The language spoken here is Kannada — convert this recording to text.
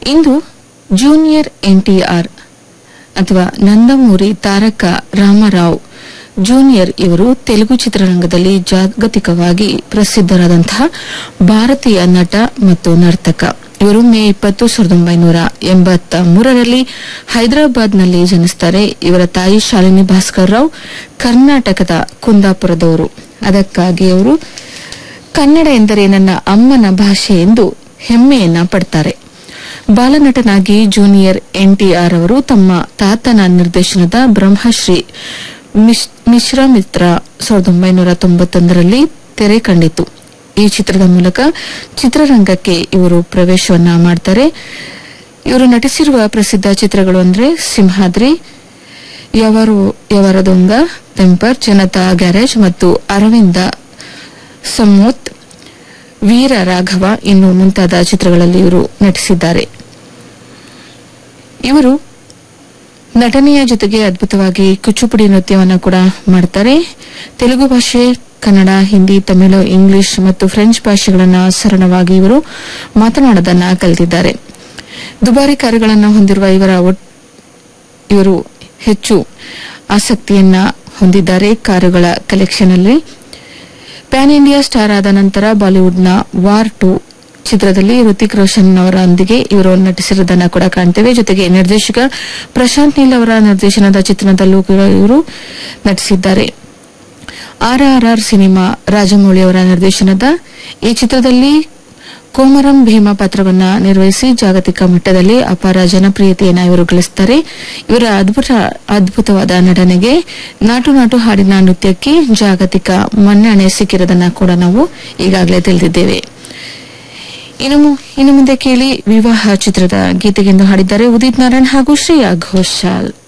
ಇಂದು ಜೂನಿಯರ್ ಎನ್ಟಿಆರ್ ಅಥವಾ ನಂದಮೂರಿ ತಾರಕ ರಾಮರಾವ್ ಜೂನಿಯರ್ ಇವರು ತೆಲುಗು ಚಿತ್ರರಂಗದಲ್ಲಿ ಜಾಗತಿಕವಾಗಿ ಪ್ರಸಿದ್ದರಾದಂತಹ ಭಾರತೀಯ ನಟ ಮತ್ತು ನರ್ತಕ ಇವರು ಮೇ ಇಪ್ಪತ್ತು ಸಾವಿರದ ಒಂಬೈನೂರ ಎಂಬತ್ತ ಮೂರರಲ್ಲಿ ಹೈದರಾಬಾದ್ನಲ್ಲಿ ಜನಿಸುತ್ತಾರೆ ಇವರ ತಾಯಿ ಶಾಲಿನಿ ಭಾಸ್ಕರ್ ರಾವ್ ಕರ್ನಾಟಕದ ಕುಂದಾಪುರದವರು ಅದಕ್ಕಾಗಿ ಅವರು ಕನ್ನಡ ಎಂದರೆ ನನ್ನ ಅಮ್ಮನ ಭಾಷೆ ಎಂದು ಹೆಮ್ಮೆಯನ್ನ ಪಡ್ತಾರೆ ಬಾಲನಟನಾಗಿ ಜೂನಿಯರ್ ಎನ್ಟಿಆರ್ ಅವರು ತಮ್ಮ ತಾತನ ನಿರ್ದೇಶನದ ಬ್ರಹ್ಮಶ್ರೀ ಮಿಶ್- ಮಿಶ್ರಮಿತ್ರ ಸಾವಿರದ ಒಂಬೈನೂರ ತೊಂಬತ್ತೊಂದರಲ್ಲಿ ತೆರೆ ಕಂಡಿತು ಈ ಚಿತ್ರದ ಮೂಲಕ ಚಿತ್ರರಂಗಕ್ಕೆ ಇವರು ಪ್ರವೇಶವನ್ನ ಮಾಡ್ತಾರೆ ಇವರು ನಟಿಸಿರುವ ಪ್ರಸಿದ್ಧ ಚಿತ್ರಗಳು ಅಂದ್ರೆ ಸಿಂಹಾದ್ರಿ ಯವರು ಯವರದೊಂಗ ಟೆಂಪರ್ ಜನತಾ ಗ್ಯಾರೇಜ್ ಮತ್ತು ಅರವಿಂದ ಸಮ್ಮೋತ್ ವೀರ ರಾಘವ ಇನ್ನು ಮುಂತಾದ ಚಿತ್ರಗಳಲ್ಲಿ ಇವರು ನಟಿಸಿದ್ದಾರೆ ಇವರು ನಟನೆಯ ಜೊತೆಗೆ ಅದ್ಭುತವಾಗಿ ಕುಚುಪುಡಿ ನೃತ್ಯವನ್ನು ಕೂಡ ಮಾಡ್ತಾರೆ ತೆಲುಗು ಭಾಷೆ ಕನ್ನಡ ಹಿಂದಿ ತಮಿಳು ಇಂಗ್ಲಿಷ್ ಮತ್ತು ಫ್ರೆಂಚ್ ಭಾಷೆಗಳನ್ನು ಸರಳವಾಗಿ ಇವರು ಮಾತನಾಡೋದನ್ನ ಕಲಿತಿದ್ದಾರೆ ದುಬಾರಿ ಕಾರ್ಯಗಳನ್ನು ಹೊಂದಿರುವ ಇವರ ಒಟ್- ಇವರು ಹೆಚ್ಚು ಆಸಕ್ತಿಯನ್ನ ಹೊಂದಿದ್ದಾರೆ ಕಾರುಗಳ ಕಲೆಕ್ಷನ್ ಅಲ್ಲಿ ಪ್ಯಾನ್ ಇಂಡಿಯಾ ಸ್ಟಾರ್ ಆದ ನಂತರ ಬಾಲಿವುಡ್ನ ವಾರ್ ಟು ಚಿತ್ರದಲ್ಲಿ ಋತಿಕ್ ರೋಷನ್ ಅವರೊಂದಿಗೆ ಇವರು ನಟಿಸಿರುವುದನ್ನು ಕೂಡ ಕಾಣ್ತೇವೆ ಜೊತೆಗೆ ನಿರ್ದೇಶಕ ಪ್ರಶಾಂತ್ ನೀಲ್ ಅವರ ನಿರ್ದೇಶನದ ಚಿತ್ರಣದಲ್ಲೂ ಕೂಡ ಇವರು ನಟಿಸಿದ್ದಾರೆ ಆರ್ಆರ್ಆರ್ ಸಿನಿಮಾ ರಾಜಮೌಳಿ ಅವರ ನಿರ್ದೇಶನದ ಈ ಚಿತ್ರದಲ್ಲಿ ಕೋಮರಂ ಭೀಮ ಪಾತ್ರವನ್ನ ನಿರ್ವಹಿಸಿ ಜಾಗತಿಕ ಮಟ್ಟದಲ್ಲಿ ಅಪಾರ ಜನಪ್ರಿಯತೆಯನ್ನು ಇವರು ಗಳಿಸುತ್ತಾರೆ ಇವರ ಅದ್ಭುತ ಅದ್ಭುತವಾದ ನಟನೆಗೆ ನಾಟು ನಾಟು ಹಾಡಿನ ನೃತ್ಯಕ್ಕೆ ಜಾಗತಿಕ ಮನ್ನಣೆ ಸಿಕ್ಕಿರೋದನ್ನ ಕೂಡ ನಾವು ಈಗಾಗಲೇ ತಿಳಿದಿದ್ದೇವೆ ಇನ್ನು ಮು- ಇನ್ನು ಮುಂದೆ ಕೇಳಿ ವಿವಾಹ ಚಿತ್ರದ ಗೀತೆಗೆಂದು ಹಾಡಿದ್ದಾರೆ ಉದಿತ್ ನಾರಾಯಣ್ ಹಾಗೂ ಶ್ರೇಯಾ ಘೋಷಾಲ್